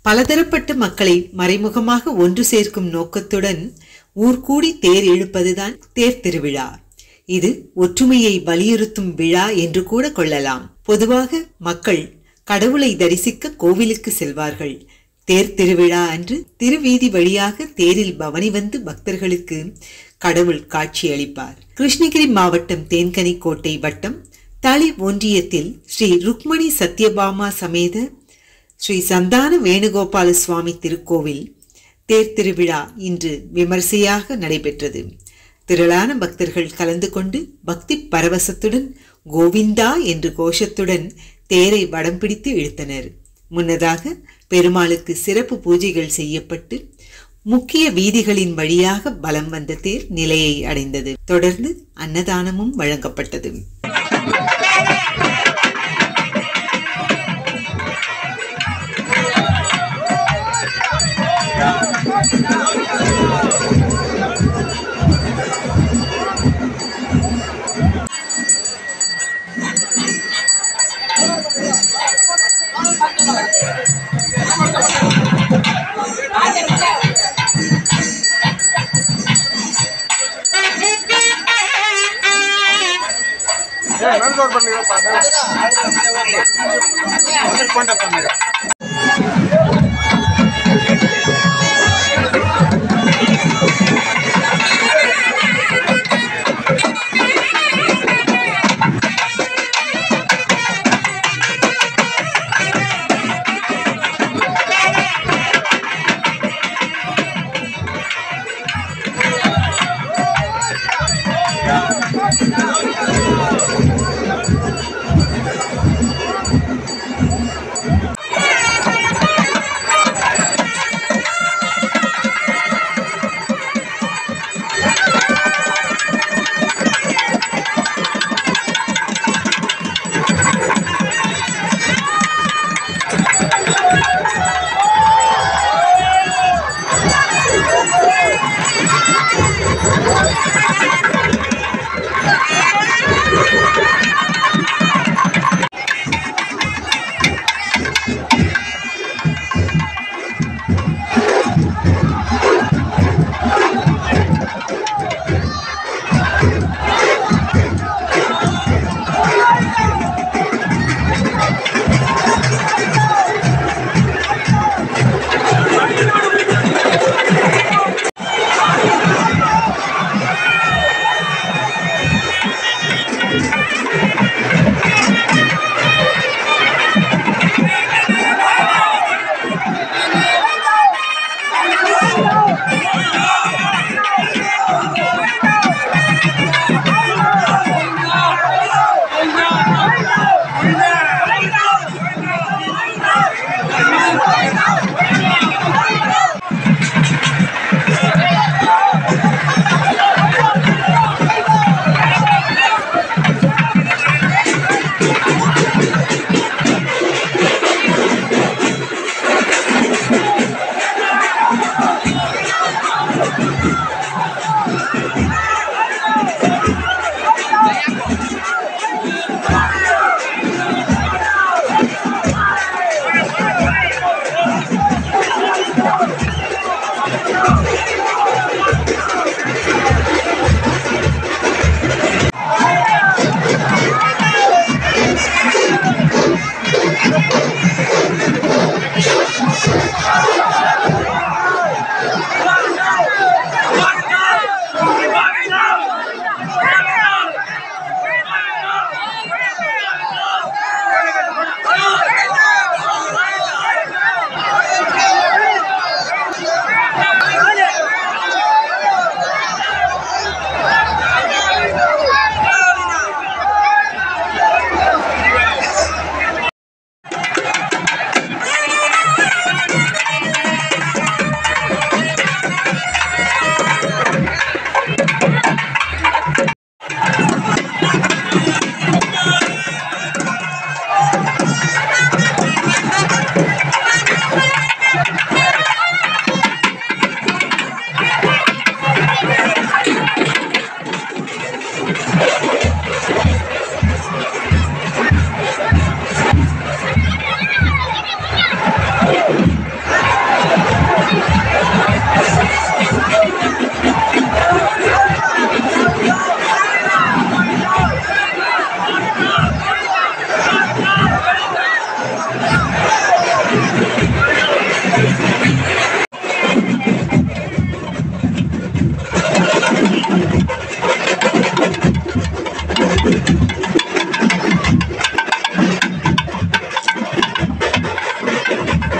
பலதரப்பட்ட மக்களை மறைமுகமாக ஒன்று சேர்க்கும் நோக்கத்துடன் ஊர்கூடி தேர் இழுப்பதுதான் தேர் திருவிழா இது ஒற்றுமையை வலியுறுத்தும் விழா என்று கூட கொள்ளலாம் பொதுவாக மக்கள் கடவுளை தரிசிக்க கோவிலுக்கு செல்வார்கள் தேர் திருவிழா அன்று திருவீதி வழியாக தேரில் பவனி வந்து பக்தர்களுக்கு கடவுள் காட்சியளிப்பார் கிருஷ்ணகிரி மாவட்டம் தேன்கனி கோட்டை வட்டம் தளி ஒன்றியத்தில் ஸ்ரீ ருக்மணி சத்யபாமா சமேத ஸ்ரீ சந்தான வேணுகோபால சுவாமி திருக்கோவில் தேர் திருவிழா இன்று விமர்சையாக நடைபெற்றது திரளான பக்தர்கள் கலந்து கொண்டு பக்தி பரவசத்துடன் கோவிந்தா என்று கோஷத்துடன் தேரை வடம் பிடித்து இழுத்தனர் முன்னதாக பெருமாளுக்கு சிறப்பு பூஜைகள் செய்யப்பட்டு முக்கிய வீதிகளின் வழியாக பலம் வந்த தேர் நிலையை அடைந்தது தொடர்ந்து அன்னதானமும் வழங்கப்பட்டது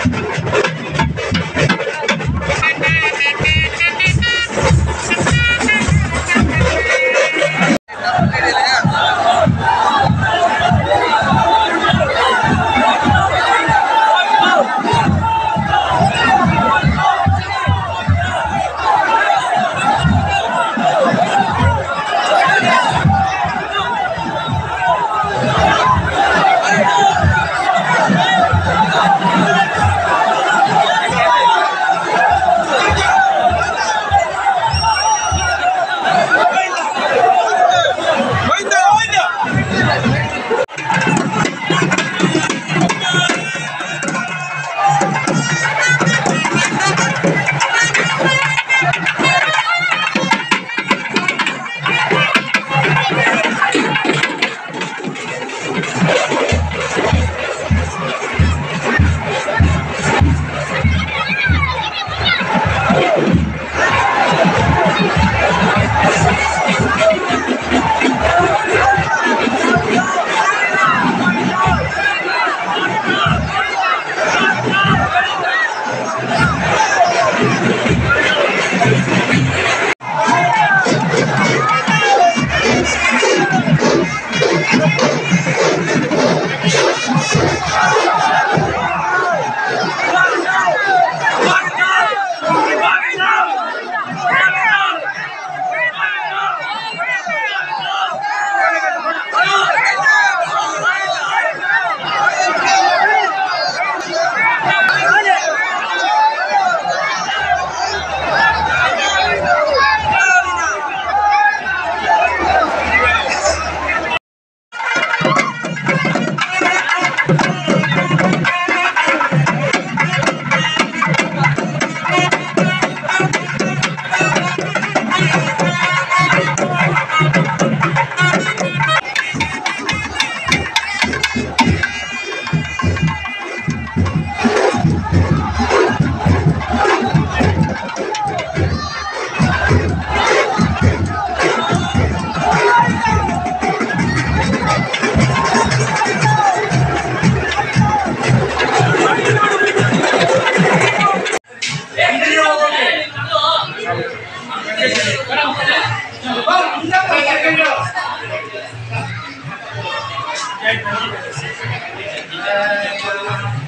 Thank you.